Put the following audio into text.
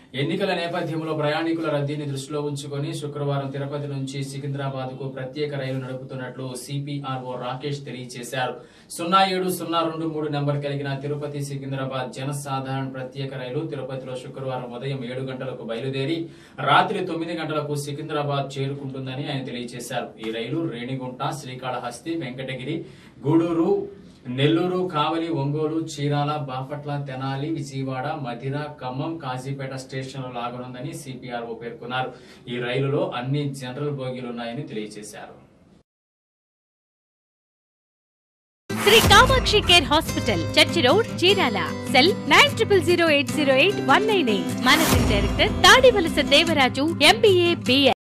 ఎన్నికల నేపథ్యంలో ప్రయాణికుల రద్దీని దృష్టిలో ఉంచుకొని శుక్రవారం తిరుపతి నుంచి సికింద్రాబాద్ కు ప్రత్యేక రైలు నడుపుతున్నట్లు సిపిఆర్ఓ రాకేష్ తెలియజేశారు సున్నా ఏడు సున్నా రెండు మూడు నెంబర్ కలిగిన తిరుపతి సికింద్రాబాద్ జనసాధారణ ప్రత్యేక రైలు తిరుపతిలో శుక్రవారం ఉదయం ఏడు గంటలకు బయలుదేరి రాత్రి తొమ్మిది గంటలకు సికింద్రాబాద్ చేరుకుంటుందని ఆయన తెలియజేశారు ఈ రైలు రేణిగుంట శ్రీకాళహస్తి వెంకటగిరి గూడూరు నెల్లూరు కావలి ఒంగోలు చీరాల బాపట్ల తెనాలి విజయవాడ మధిర ఖమ్మం కాజీపేట స్టేషన్లు లాగనుందని సిపిఆర్ఓ పేర్కొన్నారు ఈ రైలులో అన్ని జనరల్ బోగీలున్నాయని తెలియజేశారు Sri Kamakshi care hospital church road Chirala cell nine triple zero eight zero eight one nine eight managing director Tadivalasa Devaraju MBA BL